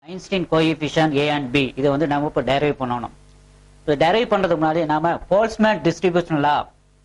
Einstein coefficient A and B இதை வந்து நம்ம இப்போ டெரைவ் பண்ணணும் இது டெரைவ் பண்றதுக்கு முன்னாடி நாம போல்ஸ்மேன் டிஸ்ட்ரிபியூஷன் லா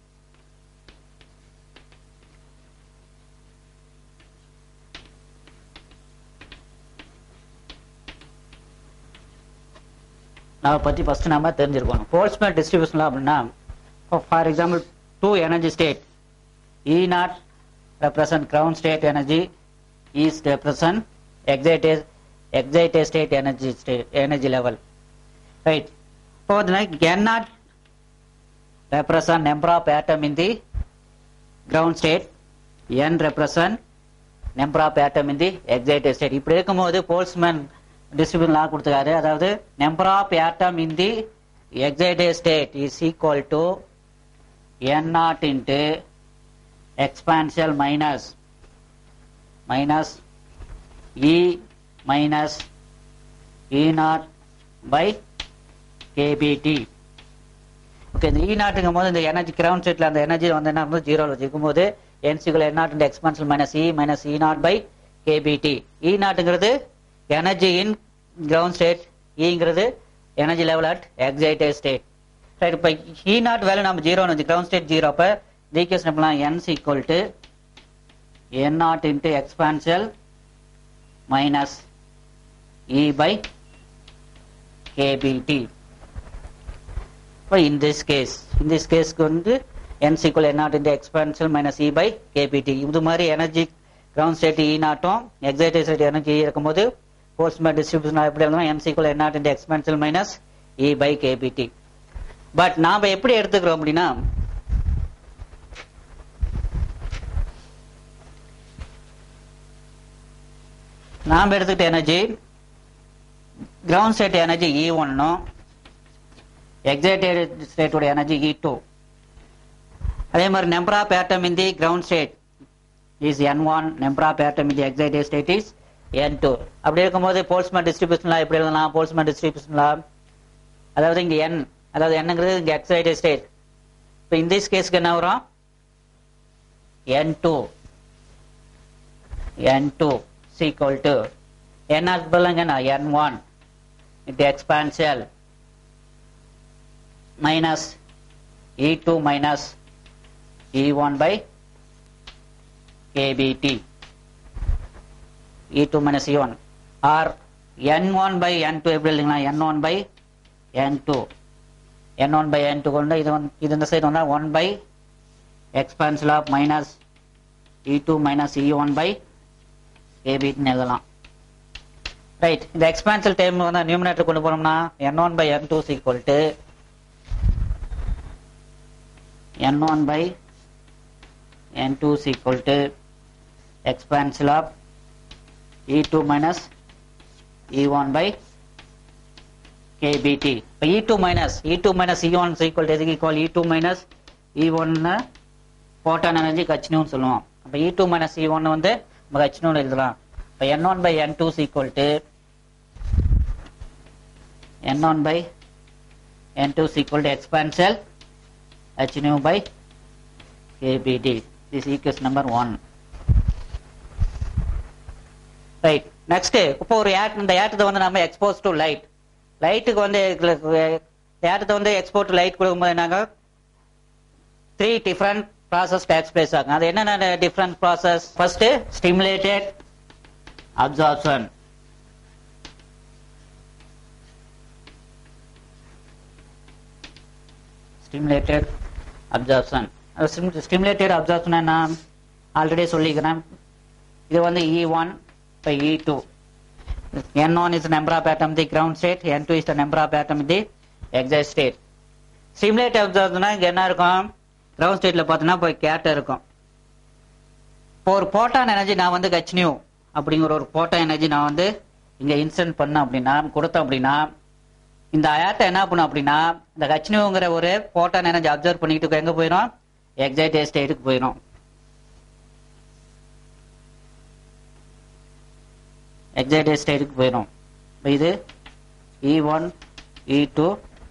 நாம பத்தி ஃபர்ஸ்ட் நாம தெரிஞ்சிருக்கணும் போல்ஸ்மேன் டிஸ்ட்ரிபியூஷன் லா அப்படின்னா for example two energy state E naught represent ground state energy is represent excited excited state energy state energy level right so the like n not represent number of atom in the ground state n represent number of atom in the excited state இப்படி இருக்கும்போது Boltzmann distribution law கொடுத்துருக்காரு அதாவது number of atom in the excited state is equal to n naught into exponential minus minus E minus E naught by KBT okay இந்த E நாட்டுங்கும் போது இந்த energy ground ஸ்டேட்ல அந்த energy வந்து என்ன பண்ணுது ஜீரோவில் வச்சுக்கும் போது என்சிக்குள்ள N naught expansion minus E minus E naught by KBT E நாட்டுங்கிறது எனர்ஜி இன் கிரவுண்ட் ஸ்டேட் இங்கிறது energy level at excited state right இப்போ இ நாட் வேல்யூ நம்ம ஜீரோ வந்து கிரவுண்ட் ஸ்டேட் ஜீரோ அப்போ ஈக்குவேஷன் எப்படிலாம் Ns equal to N naught into exponential minus E by KBT இப்போ in this case in this கேஸ்க்கு வந்து Ns equal N naught into exponential minus E by KBD இது மாதிரி energy ground state E நாட்டும் excited state energy இருக்கும்போது Boltzmann distribution எப்படி இருந்தாலும் Ns equal N naught into exponential minus E by KBT but நாம் எப்படி எடுத்துக்கிறோம் அப்படின்னா நாம் எடுத்துக்கிட்ட energy ground state energy E ஒன்னும் எக்ஸைட்டட் ஸ்டேட்டோட எனர்ஜி இ டூ அதே மாதிரி number of atom in the ground state is N one number of atom in the excited state is N two அப்படி இருக்கும்போது போல்ஸ்மேன் டிஸ்ட்ரிபியூஷன்ல எப்படி எழுதலாம் போல்ஸ்மேன் டிஸ்ட்ரிபியூஷன்ல அதாவது இங்க என் அதாவது என்னங்கிறது இங்க எக்ஸைட்டட் ஸ்டேட் இப்போ இந்த கேஸ்க்கு என்ன வரும் N two N two is equal to n as பதிலங்கன்னா n1 into exponential minus e2 minus e1 by kbt e2 minus e1 or n1 by n2 எப்படி இல்லைங்களா n1 by n2 n1 by n2 கொண்டு இது வந்து இது இந்த side வந்தா 1 by exponential of minus e2 minus e1 by ஏபின்னு எழுதலாம் right இந்த எக்ஸ்பான்சல் டைம் வந்து நியூமினேட்டர் கொண்டு போனோம்னா N one by N two equal to N one by N two equal to exponential of E two minus E one by KBT இப்போ E two minus E two minus E one equal to எதுக்கு equal E two minus E ஒன்னு photon energy கச்சினுன்னு சொல்லுவோம் அப்போ E two minus E one வந்து நம்ம ஹெச்னு எழுதலாம் இப்போ N one by N two equal to N one by N two equal to exponential H nu by KBT this equals number one right next இப்போ ஒரு ஏட் இந்த ஏட்டத்தை வந்து நம்ம எக்ஸ்போஸ் டு லைட் லைட்டுக்கு வந்து ஏட்டத்தை வந்து எக்ஸ்போர்ட் டு லைட் கொடுக்கும்போது என்னங்க three different process takes place ஆகும் அது என்னென்ன different process first stimulated absorption stimulated absorption stimulated absorption என்ன ஆல்ரெடி சொல்லிக்கிறேன் இது வந்து இ ஒன் இப்போ E two N one is number of atom the ground state N two is the number of atom the excite state stimulated அப்சார்ப்ஷனா இங்கே என்ன இருக்கும் ground ஸ்டேட்ல பார்த்தோன்னா இப்போ கேட்ட இருக்கும் இப்போ ஒரு போட்டான் எனர்ஜி நான் வந்து கச்சினியூ அப்படிங்கிற ஒரு போட்டான் எனர்ஜி நான் வந்து இங்க இன்சென்ட் பண்ணேன் அப்படின்னா கொடுத்தேன் அப்படின்னா இந்த ஆட்டை என்ன பண்ணும் அப்படின்னா இந்த கச்சினியூங்கிற ஒரு போட்டான் எனர்ஜி அப்சர்வ் பண்ணிக்கிட்டு எங்க போயிடும் எக்ஸைட்டட் ஸ்டேட்டுக்கு போயிடும் எக்ஸைட்டட் ஸ்டேட்டுக்கு போயிடும் இது E one E two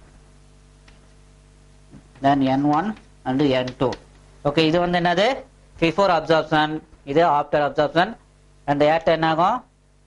then N one and N two okay இது வந்து என்னது பிஃபோர் அப்சார்ப்ஷன் இது ஆஃப்டர் அப்சார்ப்ஷன் அந்த ஏட்ட என்ன ஆகும்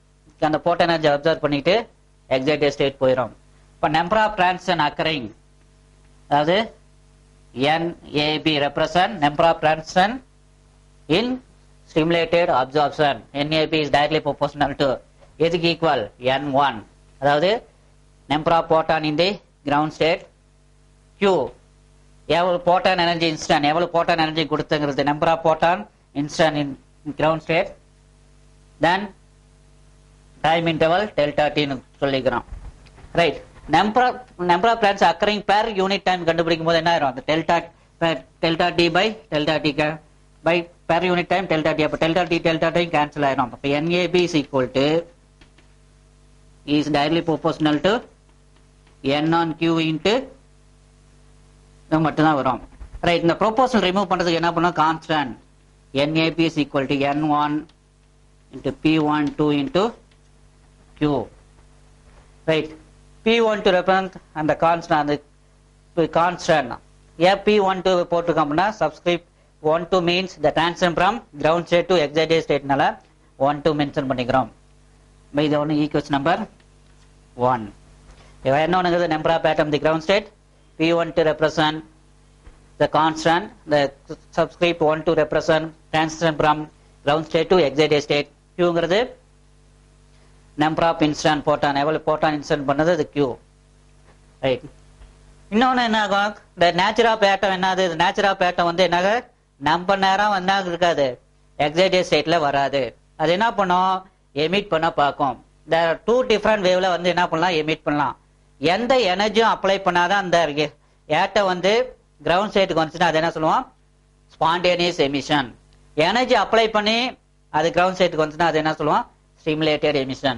அந்த போட்ட எனர்ஜி அப்சர்வ் பண்ணிட்டு எக்ஸைட்டட் ஸ்டேட் போயிடும் இப்போ நம்பர் ஆஃப் டிரான்சன் அக்கரிங் அதாவது NAB represent number of transition in stimulated absorption. NAB is directly proportional to எதுக்கு ஈக்குவல் N1 அதாவது number of photon in the ground state Q எவ்வளவு photon energy instant எவ்வளவு photon energy கொடுத்துங்கிறது number of photon instant in ground state then time interval delta டின்னு சொல்லிக்கிறோம் right number of number of பிளான்ஸ் occurring per unit time கண்டுபிடிக்கும் போது என்ன ஆயிரும் அந்த delta delta T by delta T by per unit time delta T அப்போ delta T delta time cancel ஆயிரும் அப்போ NAB is equal to is directly proportional to N ஆன் கியூ இன்ட்டு இது மட்டும்தான் வரும் ரைட் இந்த ப்ரொபோஷனல் ரிமூவ் பண்றதுக்கு என்ன பண்ணோம் constant NAB is equal to N one into B one two into Q right B one two represent அந்த constant அந்த கான்ஸ்டன்ட் ஏன் பி ஒன் டூ போட்டிருக்கோம்னா subscript one two means the transfer from ground state to excited ஸ்டேட்னால one two mention பண்ணிக்கிறோம் இப்ப இது ஒன்று equals number one என்ன ஒன்றுங்கிறது number of atom the ground state B one two represent the constant, the subscript 1 to represent transition from ground state to excited state. Qங்கிறது number of instant போட்டான் எவ்வளவு போட்டான் இன்ஸ்டன்ட் பண்ணது அது Q. ரைட் இன்னொன்று என்ன ஆகும் இந்த நேச்சர் ஆஃப் ஏட்டம் என்னது நேச்சர் ஆஃப் ஏட்டம் வந்து என்னாக நம்ம நேரம் என்ன இருக்காது எக்ஸைட்டட் ஸ்டேட்ல வராது அது என்ன பண்ணும் எமிட் பண்ண பார்க்கும் இந்த டூ டிஃப்ரெண்ட் வேவ்ல வந்து என்ன பண்ணலாம் எமிட் பண்ணலாம் எந்த எனர்ஜியும் அப்ளை பண்ணாதான் அந்த ஏட்டம் வந்து கிரவுண்ட் ஸ்டேட்டுக்கு வந்துச்சுன்னா அது என்ன சொல்லுவோம் ஸ்பான்டேனியஸ் எமிஷன் எனர்ஜி அப்ளை பண்ணி அது கிரவுண்ட் ஸ்டேட்டுக்கு வந்துச்சுன்னா அது என்ன சொல்லுவோம் ஸ்டிமுலேட்டட் எமிஷன்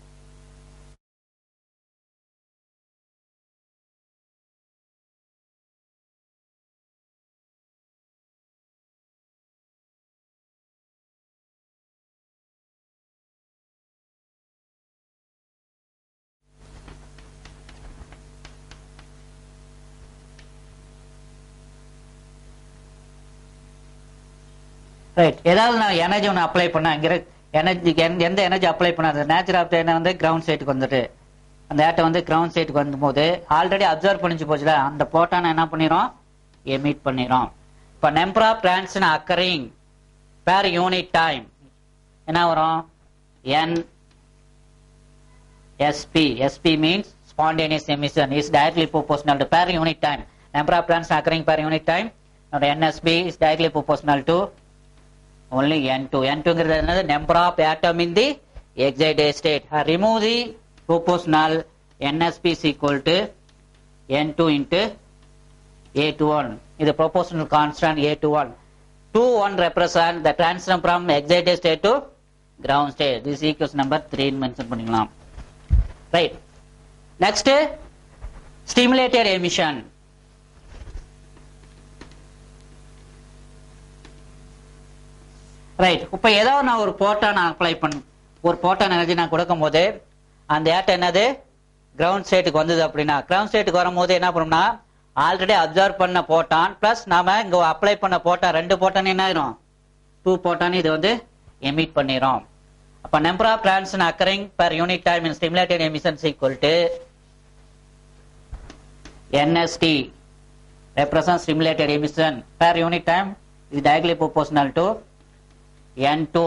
ரைட் ஏதாவது நான் எனர்ஜி ஒன்று அப்ளை பண்ண இங்கிற எனர்ஜி எந்த எனர்ஜி அப்ளை பண்ணாது நேச்சர் ஆஃப் என்ன வந்து கிரவுண்ட் ஸ்டேட்டுக்கு வந்துட்டு அந்த ஏட்டை வந்து கிரவுண்ட் ஸ்டேட்டுக்கு வந்தபோது ஆல்ரெடி அப்சர்வ் பண்ணிச்சு போச்சுல அந்த போட்டான என்ன பண்ணிரும் எமிட் பண்ணிரும் இப்போ number of transition occurring per unit time என்ன வரும் N SP SP means spontaneous emission is directly proportional to per unit time number of transition occurring per unit time now the NSB is directly proportional to only N2. N2 another number of atom in the excited state. Uh, remove the proportional NSP is equal to N2 into A21. Is the proportional constant A21. 2 1 represent the transition from excited state to ground state. This is equals number 3 mention பண்ணிக்கலாம். Right. Next, stimulated emission. Right இப்போ ஏதோ நான் ஒரு போட்டான் நான் apply பண்ண ஒரு போட்டான் எனர்ஜி நான் கொடுக்கும் போது அந்த ஏட்டை என்னது கிரவுண்ட் ஸ்டேட்டுக்கு வந்தது அப்படின்னா கிரவுண்ட் ஸ்டேட்டுக்கு வரும்போது என்ன பண்ணோம்னா ஆல்ரெடி அப்சர்வ் பண்ண போட்டான் பிளஸ் நாம இங்க அப்ளை பண்ண போட்டான் ரெண்டு போட்டான் என்ன ஆயிரும் டூ போட்டான் இது வந்து எமிட் பண்ணிரும் அப்ப number of transition occurring per unit time in stimulated emissions equal to NST represents stimulated emission per unit time is directly proportional to N2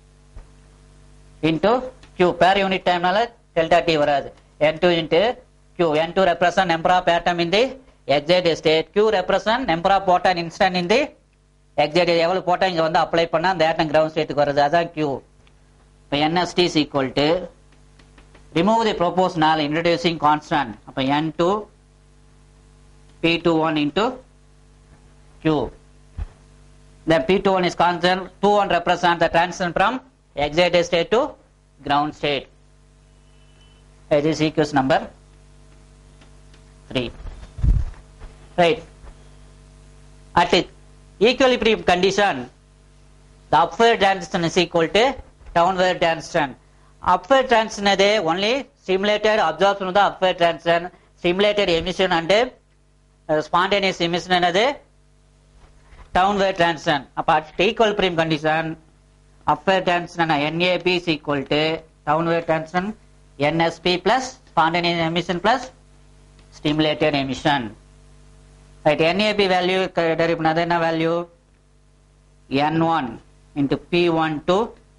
into Q per unit time நால delta T வராது N2 into Q N2 represent number of atom in the excited state Q represent number of proton instant in the excited எவ்வளவு proton இங்க வந்து apply பண்ணா அந்த atom ground stateக்கு வருது அதான் Q இப்போ NST is equal to remove the proportional introducing constant அப்ப N2 P21 into Q then P21 is constant 21 represent the transition from excited state to ground state it is equals number 3 right at equilibrium condition the upward transition is equal to downward transition upward transition is only stimulated absorption of the upward transition stimulated emission and uh, spontaneous emission என்னது downward transition அப்ப at equilibrium condition upward transition NAB is equal to downward tension NSP plus spontaneous emission plus stimulated emission. Right, NAP value derive another value N1 into P1 to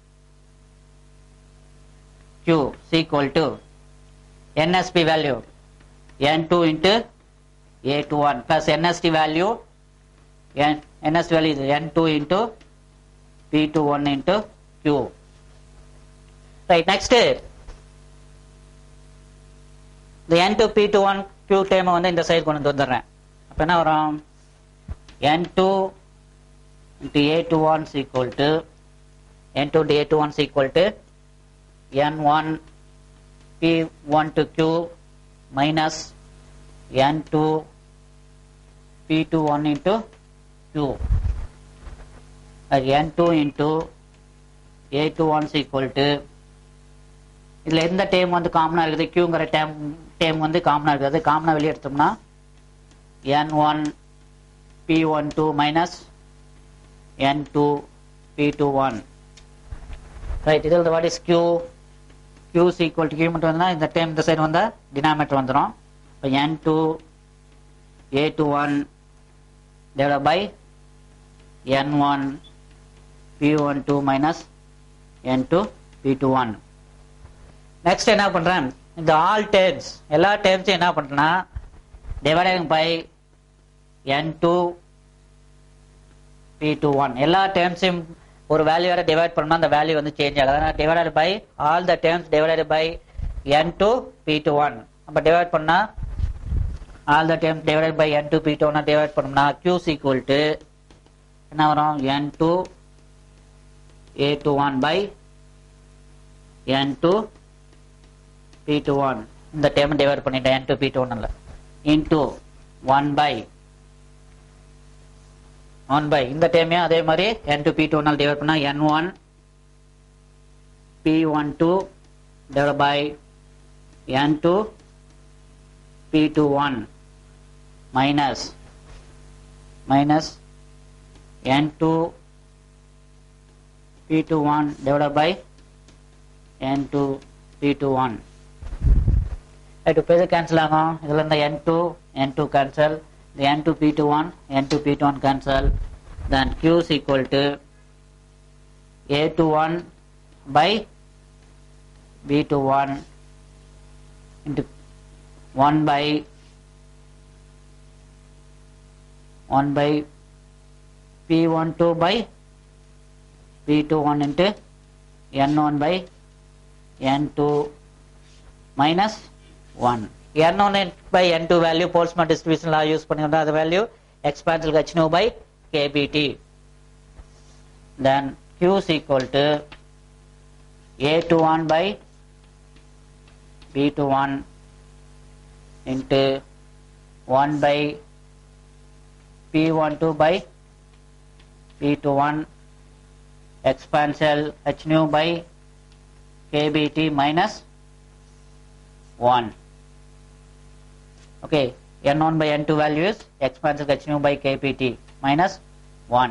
Q is equal to NSP value N2 into A21 plus NST value N, NST value is N2 into P21 into Q. Right, next இந்த N2 P21 Q time வந்து இந்த side கொண்டு வந்துடுறேன் அப்போ என்ன வரும் N2 into A21 is equal to N2 into A21 is equal to N1 P1 to Q minus N2 P21 into Q. Uh, N2 into A21 is equal to இதில் எந்த dam வந்து காமனாக இருக்குது கியூங்கிற டேம் டேம் வந்து காமனாக இருக்குது காமனாக வெளியே எடுத்தோம்னா N one B one two minus N two B two one right இதில் what is Q Q equal to Q மட்டும் வந்தால் இந்த டேம் இந்த சைடு வந்தால் டினாமேட்டர் வந்துடும் இப்போ N two A two one divide by N one B one two minus N two B two one next என்ன பண்றேன் இந்த ஆல் டேர்ம்ஸ் எல்லா டேர்ம்ஸையும் என்ன பண்றேன்னா dividing by N two B two one எல்லா டேர்ம்ஸையும் ஒரு வேல்யூவோட டிவைட் பண்ணா அந்த வேல்யூ வந்து சேஞ்ச் ஆகுது அதனால் divided by all the terms divided by N two B two one அப்போ டிவைட் பண்ணா all the terms divided by N two B two one divide பண்ணோம்னா கியூஸ் ஈக்குவல் டு என்ன வரும் N two A two one by N two P21 இந்த term divide பண்ணிட்டேன் N2 P21 ல into one by one by இந்த டேமையும் அதே மாதிரி N2 P21 ல டிவைட் பண்ணா N1 P12 divided by N2 P21 minus minus N2 P21 divided by N2 P21 right இப்போ இது கேன்சல் ஆகும் இதில் இந்த N two N two cancel இந்த N two B two one N two B two one cancel then gives equal to A two one by B two one into one by one by B one two by B two one into N one by N two minus 1. N1 by N2 value Boltzmann distribution law use பண்ணிருந்தா அது value expansion h nu by kbt. Then Q is equal to A21 by B21 into 1 by P12 by P21 expansion h nu by kbt minus 1. Okay, n1 by n2 value is expansion h nu by kpt minus 1.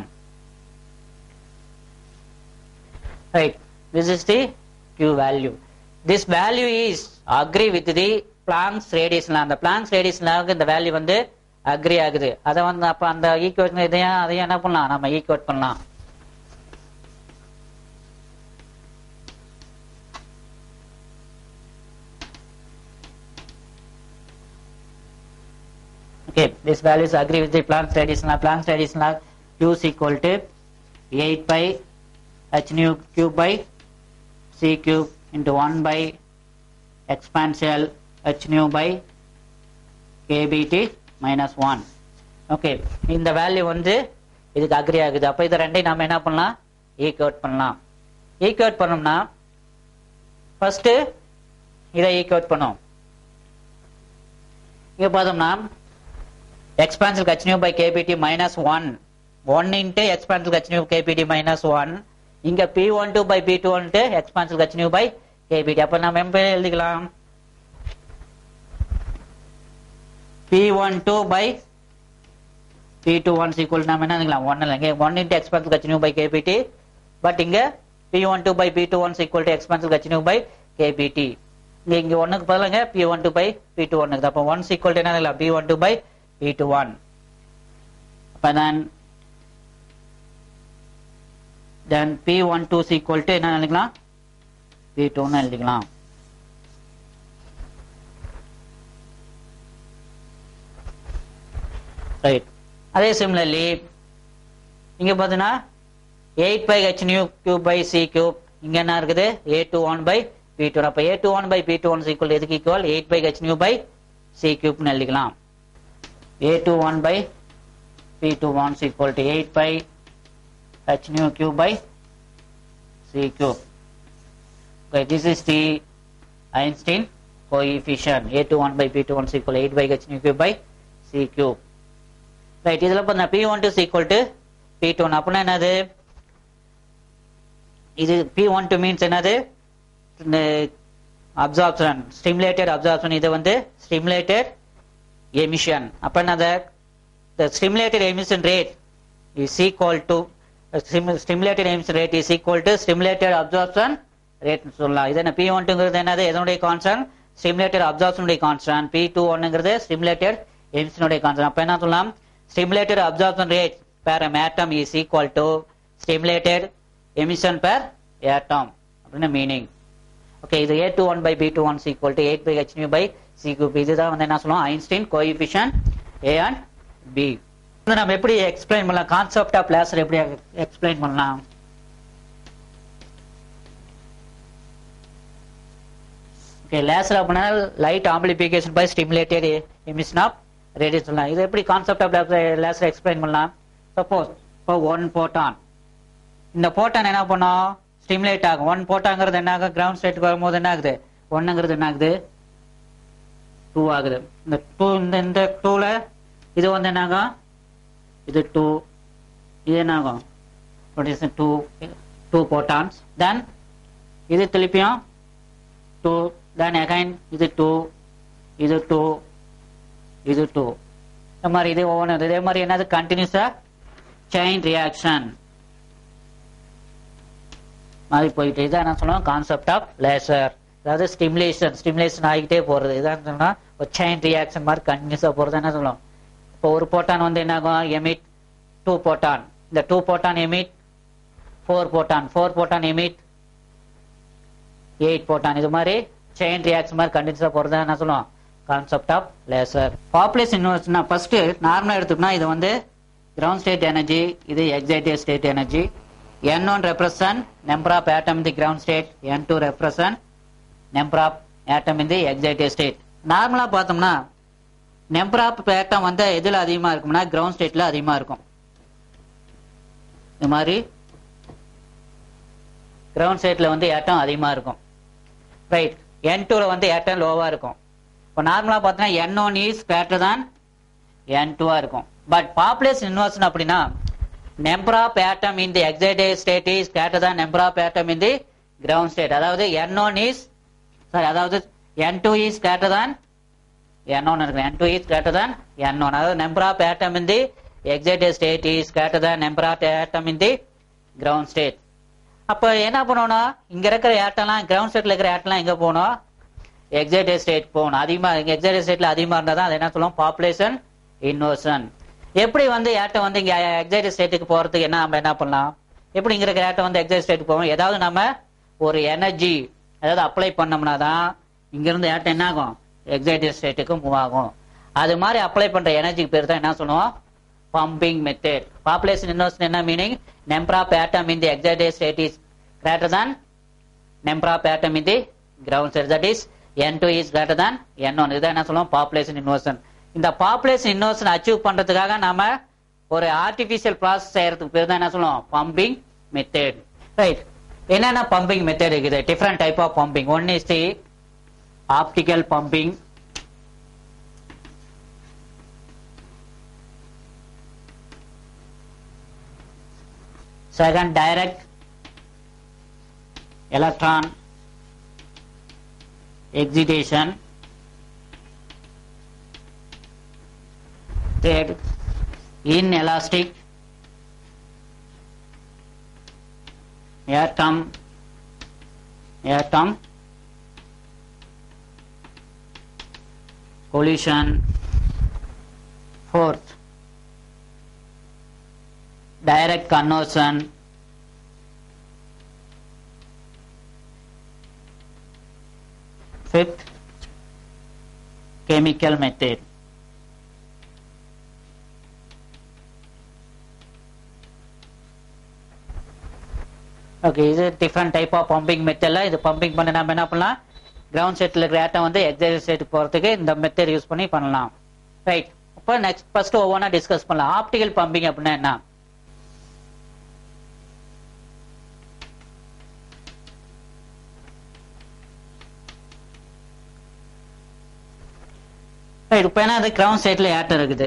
Right, this is the q value. This value is agree with the Planck's radius law. அந்த Planck's radius law இந்த value வந்து agree ஆகுது அதை வந்து அப்ப அந்த equation இதையும் அதையும் என்ன பண்ணலாம் நம்ம ஈக்குவேட் பண்ணலாம் Okay, these values agree with the Planck's radius law. Planck's radius law Q is equal to 8 pi h nu cube by c cube into 1 by exponential h nu by kbt minus 1. Okay இந்த value வந்து இதுக்கு agri ஆகுது அப்போ இது ரெண்டையும் நம்ம என்ன பண்ணலாம் ஈக்குவேட் பண்ணலாம் ஈக்குவேட் பண்ணோம்னா ஃபர்ஸ்ட் இதை ஈக்குவேட் பண்ணும் இங்க பார்த்தோம்னா expansion continue by kpt minus 1 1 into expansion continue kpt minus 1 இங்க p12 by p12 expansion continue by kpt அப்ப நம்ம எப்படி எழுதிக்கலாம் p12 by p21 is equal to நம்ம என்ன எழுதிக்கலாம் 1 இல்ல இங்க 1 into expansion continue by kpt but இங்க p12 by p21 is equal to expansion continue by KBT இங்க இங்க ஒன்னுக்கு பதிலாங்க B one two by B two ஒன்னுக்கு அப்போ ஒன் ஈக்குவல் என்ன இல்லை B one two by B two one அப்போ then then B one two equal to என்ன எழுதிக்கலாம் பி டூன்னு எழுதிக்கலாம் ரைட் அதே சிமிலர்லி இங்க பார்த்தீங்கன்னா eight by H nu cube by C cube இங்க என்ன இருக்குது A two one by B two அப்போ A two one by B two one equal எதுக்கு equal eight by H nu by C கியூப்னு எழுதிக்கலாம் A two one by B two one equal to eight by H nu cube by C cube Okay, this is the Einstein coefficient. A21 by P21 is equal to 8 by h nu cube by C cube. Right, இதுல பார்த்தா P12 is equal to P21 அப்படின்னா என்னது இது P12 means என்னது absorption stimulated absorption இது வந்து stimulated emission அப்ப என்னது the stimulated emission rate is equal to stim- stimulated emission rate is equal to stimulated absorption rate சொல்லலாம் இது என்ன பி ஒன்ட்டுங்கிறது என்னது எதனுடைய கான்ஸ்டன்ட் ஸ்டிமுலேட்டட் அப்சார்ப்ஷனுடைய கான்ஸ்டன்ட் பி டூ ஒன்னுங்கிறது ஸ்டிமுலேட்டட் எமிஷனுடைய கான்ஸ்டன்ட் அப்ப என்ன சொல்லலாம் stimulated absorption rate per atom is equal to stimulated emission per atom அப்படின்னு மீனிங் ஓகே இது A two one by B two one equal to eight by H nu by C cube இதுதான் வந்து என்ன சொல்லுவோம் Einstein coefficient A and B வந்து நம்ம எப்படி explain பண்ணலாம் கான்செப்ட் ஆஃப் லேசர் எப்படி எக்ஸ்பிளைன் பண்ணலாம் ஓகே லேசர் அப்படின்னா light amplification by stimulated emission of radius சொல்லலாம் இது எப்படி கான்செப்ட் ஆஃப் லேசர் எக்ஸ்பிளைன் பண்ணலாம் சப்போஸ் இப்போ ஒன் போட்டான் இந்த போட்டான் என்ன பண்ணும் ஸ்டிமுலேட் ஆகும் ஒன் போட்டாங்கிறது என்ன ஆகும் கிரவுண்ட் ஸ்டேட்டுக்கு வரும்போது என்ன ஆகுது ஒன்னுங்கிறது என்ன ஆகுது டூ ஆகுது இந்த டூ இந்த இந்த டூல இது வந்து என்ன ஆகும் இது டூ இது என்ன ஆகும் டூ டூ போட்டான்ஸ் தென் இது திருப்பியும் டூ தென் அகைன் இது டூ இது டூ இது டூ இந்த மாதிரி இது ஒவ்வொன்று இதே மாதிரி என்னது கண்டினியூஸா செயின் ரியாக்ஷன் மாதிரி போயிட்டு இதான் என்ன சொல்லுவோம் கான்செப்ட் ஆஃப் லேசர் அதாவது ஸ்டிமுலேஷன் ஸ்டிமுலேஷன் ஆகிட்டே போறது இதான் சொன்னா ஒரு செயின் ரியாக்ஷன் மாதிரி கண்டினியூஸா போறது என்ன சொல்லுவோம் இப்போ ஒரு போட்டான் வந்து என்ன ஆகும் எமிட் டூ போட்டான் இந்த two photon emit four photon four photon emit eight photon இது மாதிரி செயின் ரியாக்ஷன் மாதிரி கண்டினியூஸா போறது என்ன சொல்லுவோம் கான்செப்ட் ஆஃப் லேசர் பாப்புலேஷன் இன்வெர்ஸ்னா ஃபர்ஸ்ட் நார்மலா எடுத்துக்கணும் இது வந்து கிரவுண்ட் ஸ்டேட் எனர்ஜி இது excited state energy N one represent number of atom in the ground state N two represent number of atom in the excited state நார்மலா பார்த்தோம்னா number of ஆட்டம் வந்து எதுல அதிகமா இருக்கும்னா கிரவுண்ட் ஸ்டேட்ல அதிகமா இருக்கும் இது மாதிரி கிரவுண்ட் ஸ்டேட்ல வந்து ஏட்டம் அதிகமா இருக்கும் ரைட் என் டூல வந்து ஏட்டம் லோவா இருக்கும் இப்போ நார்மலா பார்த்தீங்கன்னா என் one is greater than N டூவா இருக்கும் பட் பாப்புலேஷன் இன்வர்ஷன் அப்படின்னா number of atom in the excited state is greater than number of atom in the ground state அதாவது என் ஒன் இஸ் சாரி அதாவது என் two is greater than N one இருக்கு என் two is greater than N one அதாவது number of atom in the excited state is greater than number of atom in the ground state அப்ப என்ன பண்ணணும் இங்க இருக்கிற ஏட்டம்லாம் ground ஸ்டேட்ல இருக்கிற ஏட்டம்லாம் எங்க போகணும் எக்ஸைட்டட் ஸ்டேட் போகணும் அதிகமா எக்ஸைட்டட் ஸ்டேட்ல அதிகமா இருந்தா தான் அது என்ன சொல்லுவோம் பாப்புலேஷன் இன்வர்ஷன் எப்படி வந்து ஏட்டம் வந்து இங்க எக்ஸைட்டட் ஸ்டேட்டுக்கு போறதுக்கு என்ன நம்ம என்ன பண்ணலாம் எப்படி இங்க இருக்கிற ஏட்டம் வந்து எக்ஸைட் ஸ்டேட்டுக்கு போவோம் ஏதாவது நம்ம ஒரு எனர்ஜி அதாவது அப்ளை பண்ணோம்னா தான் இங்க இருந்து ஏட்டம் என்ன ஆகும் எக்ஸைட்டட் ஸ்டேட்டுக்கு மூவ் ஆகும் அது மாதிரி அப்ளை பண்ற எனர்ஜிக்கு பேர் தான் என்ன சொல்லுவோம் pumping method. Population inversion என்ன meaning? Number of atom in the excited state is greater than number of atom in the ground state. That is N2 is greater than N1. இதுதான் என்ன சொல்லுவோம் population inversion. இந்த population inversion achieve பண்றதுக்காக நாம ஒரு artificial process செய்யறதுக்கு பேர் தான் என்ன சொல்லுவோம் பம்பிங் மெத்தட் ரைட் என்னென்ன பம்பிங் மெத்தட் இருக்குது different type of pumping one is the optical pumping second direct electron excitation third inelastic atom atom collision fourth direct conversion fifth chemical method okay இது different type of pumping மெத்தட்ல இது pumping பண்ண நம்ம என்ன பண்ணலாம் ground settle இருக்கிற ஆட்டம் வந்து exercise செட்டுக்கு போகிறதுக்கு இந்த மெத்தட் யூஸ் பண்ணி பண்ணலாம் ரைட் இப்போ நெக்ஸ்ட் ஃபர்ஸ்ட் ஒவ்வொன்றா டிஸ்கஸ் பண்ணலாம் ஆப்டிகல் பம்பிங் அப்படின்னா என்ன ரைட் இப்போ என்ன அது கிரவுண்ட் சைட்ல ஏட்டம் இருக்குது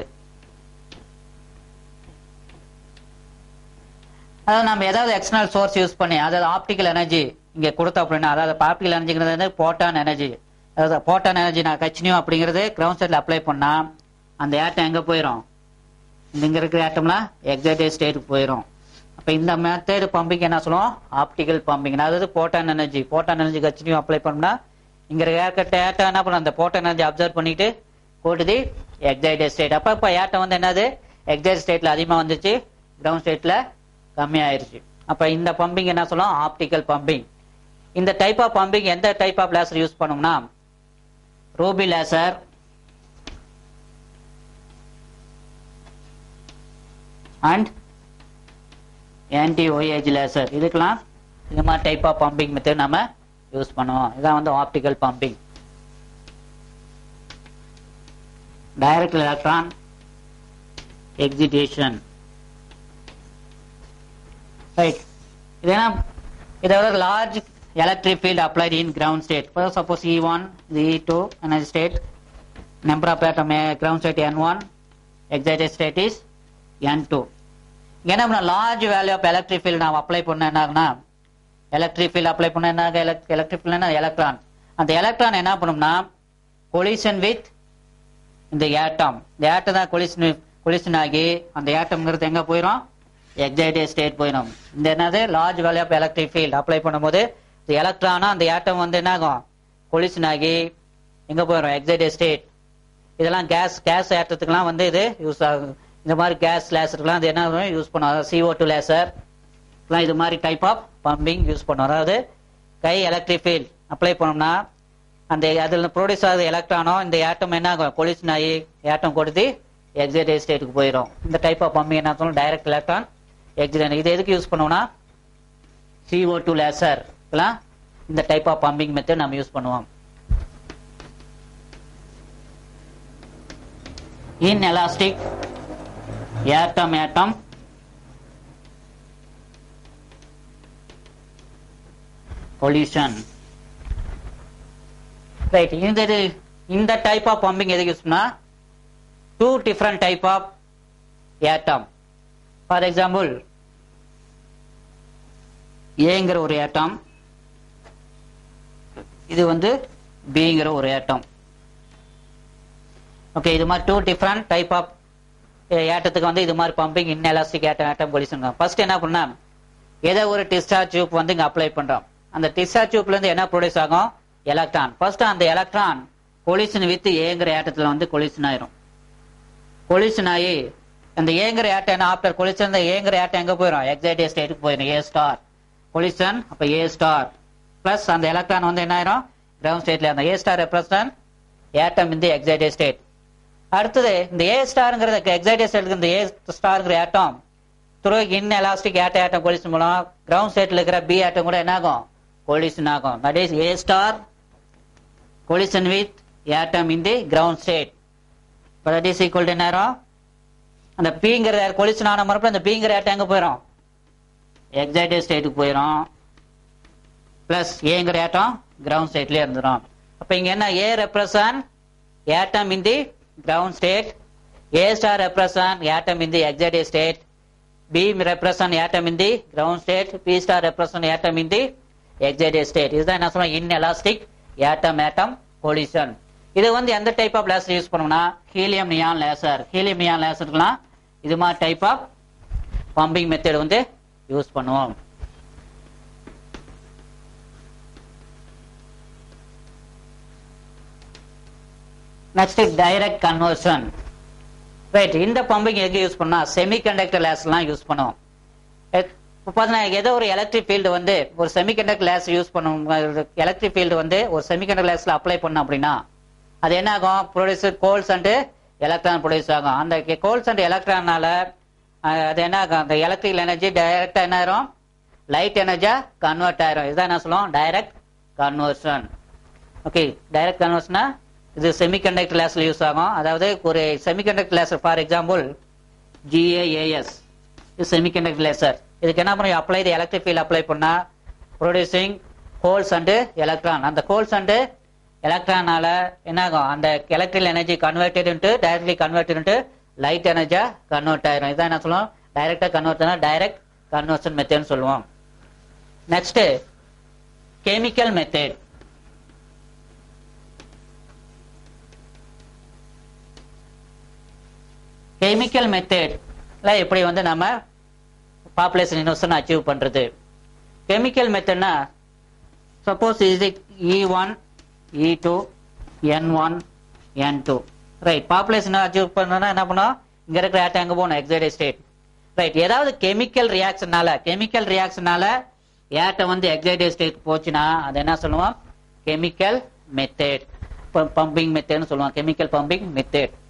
அதாவது நம்ம ஏதாவது எக்ஸ்டர்னல் சோர்ஸ் யூஸ் பண்ணி அதாவது ஆப்டிக்கல் எனர்ஜி இங்க கொடுத்தோம் அப்படின்னா அதாவது ஆப்டிக்கல் எனர்ஜிங்கிறது வந்து போட்டான் எனர்ஜி அதாவது போட்டான் எனர்ஜி நான் கச்சினியும் அப்படிங்கிறது கிரவுண்ட் சைட்ல அப்ளை பண்ணா அந்த ஏட்டம் எங்க போயிடும் இங்க இருக்கிற ஏட்டம்லாம் எக்ஸைட்டட் ஸ்டேட்டுக்கு போயிடும் அப்ப இந்த மெத்தட் பம்பிங் என்ன சொல்லுவோம் ஆப்டிக்கல் பம்பிங் அதாவது போட்டான் எனர்ஜி போட்டான் எனர்ஜி கச்சினியும் அப்ளை பண்ணா இங்க இருக்கிற ஏட்டம் என்ன பண்ணும் அந்த போட்டான் எனர்ஜி அப்சர்வ் பண்ணிட்டு போட்டுது எக்ஸைட்டட் ஸ்டேட் அப்ப இப்ப ஏட்டம் வந்து என்னது எக்ஸைட் ஸ்டேட்ல அதிகமா வந்துச்சு கிரவுண்ட் ஸ்டேட்ல கம்மியாயிருச்சு அப்ப இந்த பம்பிங் என்ன சொல்லுவோம் ஆப்டிக்கல் பம்பிங் இந்த டைப் ஆஃப் பம்பிங் எந்த டைப் ஆஃப் லேசர் யூஸ் பண்ணோம்னா ruby laser and N D YAG laser இதுக்கெல்லாம் இந்த மாதிரி டைப் ஆஃப் பம்பிங் மெத்தட் நம்ம யூஸ் பண்ணுவோம் இதான் வந்து optical pumping direct electron excitation right இது என்ன இதோட large electric field applied in ground state suppose E one E two energy state number of atom ground state N one excited state is N two என்ன பண்ண large value of electric field நான் apply பண்ண என்ன ஆகுனா electric field apply பண்ண என்ன electric field electron அந்த electron என்ன பண்ணும்னா கொலிஷன் வித் இந்த ஏட்டம் இந்த ஏட்டம் தான் கொலிஷன் கொலிஷன் ஆகி அந்த ஏட்டம்ங்கிறது எங்க போயிடும் எக்ஸைட்டட் ஸ்டேட் போயிடும் இந்த என்னது large value of electric field apply பண்ணும்போது இந்த எலக்ட்ரானா அந்த ஏட்டம் வந்து என்ன ஆகும் கொலிஷன் ஆகி எங்க போயிடும் எக்ஸைட்டட் ஸ்டேட் இதெல்லாம் கேஸ் கேஸ் ஏற்றத்துக்குலாம் வந்து இது யூஸ் ஆகும் இந்த மாதிரி கேஸ் லேசருக்குலாம் அது என்ன யூஸ் பண்ணுவோம் அதாவது சிஓ டூ லேசர் இது மாதிரி டைப் ஆஃப் பம்பிங் யூஸ் பண்ணுவோம் அதாவது கை எலக்ட்ரிக் ஃபீல்ட் அப்ளை பண்ணோம்னா அந்த அதில் ப்ரொடியூஸ் ஆகுது எலக்ட்ரானோ இந்த ஏட்டம் என்ன ஆகும் கொலிஷன் ஆகி ஏட்டம் கொடுத்து எக்ஸைட்டட் ஸ்டேட்டுக்கு போயிடும் இந்த டைப் ஆஃப் பம்பிங் என்ன சொல்லணும் டைரக்ட் எலக்ட்ரான் எக்ஸிடென்ட் இது எதுக்கு யூஸ் பண்ணுவோம்னா சிஓ டூ லேசர் இந்த டைப் ஆஃப் பம்பிங் மெத்தட் நம்ம யூஸ் பண்ணுவோம் inelastic atom atom pollution right இந்த இந்த டைப் ஆஃப் பம்பிங் எதுக்கு யூஸ் பண்ணா two different type of atom for example ஏங்கிற ஒரு ஏட்டம் இது வந்து பிங்கிற ஒரு ஏட்டம் ஓகே இது மாதிரி டூ டிஃப்ரெண்ட் டைப் ஆஃப் ஏட்டத்துக்கு வந்து இது மாதிரி pumping inelastic atom atom collision first என்ன பண்ணா ஏதோ ஒரு டிஸ்சார்ஜ் டியூப் வந்து இங்க அப்ளை பண்றோம் அந்த டிஸ்சார்ஜ் டியூப்ல இருந்து என்ன ப்ரொடியூஸ் ஆகும் எலக்ட்ரான் ஃபர்ஸ்ட் அந்த எலக்ட்ரான் கொலிஷன் வித் ஏங்கிற ஏட்டத்துல வந்து கொலிஷன் ஆயிரும் கொலிஷன் ஆகி அந்த ஏங்கிற ஏட்டம் என்ன ஆஃப்டர் கொலிஷன் அந்த ஏங்கிற ஏட்டம் எங்க போயிடும் எக்ஸைட்டட் ஸ்டேட்டுக்கு போயிடும் ஏ ஸ்டார் கொலிஷன் அப்ப ஏ ஸ்டார் பிளஸ் அந்த எலக்ட்ரான் வந்து என்ன ஆயிரும் கிரவுண்ட் ஸ்டேட்ல அந்த ஏ ஸ்டார் ரெப்ரசன்ட் ஏட்டம் இந்த எக்ஸைட்டட் ஸ்டேட் அடுத்தது இந்த ஏ ஸ்டாருங்கிறது எக்ஸைட்டட் ஸ்டேட்டுக்கு இந்த ஏ ஸ்டாருங்கிற ஏட்டம் த்ரூ இன் எலாஸ்டிக் ஏட்ட ஏட்டம் கொலிஷன் மூலம் கிரவுண்ட் ஸ்டேட்ல இருக்கிற பி ஏட்டம் கூட என்ன ஆகும் கொலிஷன் ஆகும் that is A star collision with atom in the ground state இப்போ தட் இஸ் ஈக்குவல் டு என்ன ஆயிரும் அந்த பிங்கிற கொலிஷன் ஆன மறுபடியும் அந்த பிங்கிற ஏட்டம் எங்க போயிடும் எக்ஸைட்டட் ஸ்டேட்டுக்கு போயிடும் பிளஸ் ஏங்கிற ஏட்டம் கிரவுண்ட் ஸ்டேட்லயே இருந்துடும் அப்ப இங்க என்ன A represent atom in the ground state A star represent atom in the excited state B represent atom in the ground state B star represent atom in the excited state இதுதான் என்ன சொல்றோம் இன் inelastic atom ஏட்டம் collision இது வந்து எந்த type of laser use பண்ணுவோம்னா helium neon laser helium neon லேசருக்குலாம் இது மாதிரி டைப் ஆஃப் பம்பிங் மெத்தட் வந்து யூஸ் பண்ணுவோம் நெக்ஸ்ட் டைரக்ட் கன்வர்ஷன் ரைட் இந்த பம்பிங் எங்க யூஸ் பண்ணா செமிகண்டக்டர் லேஸ்லாம் யூஸ் பண்ணுவோம் இப்போ பார்த்தீங்கன்னா ஏதோ ஒரு எலக்ட்ரிக் ஃபீல்டு வந்து ஒரு செமிகண்டக்டர் லேஸ் யூஸ் பண்ணும் எலக்ட்ரிக் ஃபீல்டு வந்து ஒரு செமிகண்டக்டர் லேஸ்ல அப்ளை பண்ணோம் அப்படின்னா அது என்ன ஆகும் produce holes and electron produce ஆகும் அந்த கோல்ஸ் அண்ட் எலக்ட்ரானால அது என்ன ஆகும் அந்த எலக்ட்ரிக்கல் எனர்ஜி டைரக்டா என்ன ஆயிரும் லைட் எனர்ஜியா கன்வெர்ட் ஆயிரும் இதுதான் என்ன சொல்லுவோம் டைரக்ட் கன்வர்ஷன் ஓகே டைரக்ட் கன்வர்ஷனா இது செமிகண்டக்டர் லேஸ்ல யூஸ் ஆகும் அதாவது ஒரு semiconductor laser for example G A A S இது செமிகண்டக்டர் லேசர் இதுக்கு என்ன பண்ணும் apply the electric field apply பண்ணா ப்ரொடியூசிங் ஹோல்ஸ் அண்ட் எலக்ட்ரான் அந்த ஹோல்ஸ் அண்ட் எலக்ட்ரானால என்ன ஆகும் அந்த electrical energy converted into directly converted into light எனர்ஜியா கன்வெர்ட் ஆயிரும் இதான் என்ன சொல்லுவோம் டைரக்டா கன்வெர்ட் ஆனா டைரக்ட் கன்வர்ஷன் மெத்தட்னு சொல்லுவோம் நெக்ஸ்ட் கெமிக்கல் மெத்தட் கெமிக்கல் மெத்தட்ல எப்படி வந்து நம்ம பாப்புலேஷன் இன்வெஸ்டன் அச்சீவ் பண்றது கெமிக்கல் மெத்தட்னா சப்போஸ் இது E one E two N one N two right population achieve பண்ணா என்ன பண்ணும் இங்க இருக்கிற ஆட்டம் எங்க போகணும் எக்ஸைடட் ஸ்டேட் ரைட் ஏதாவது கெமிக்கல் ரியாக்ஷனால கெமிக்கல் ரியாக்ஷனால ஏட்டம் வந்து எக்ஸைடட் ஸ்டேட் போச்சுன்னா அது என்ன சொல்லுவோம் கெமிக்கல் மெத்தட் பம்பிங் மெத்தட்னு சொல்லுவோம் கெமிக்கல் பம்பிங் மெத்தட்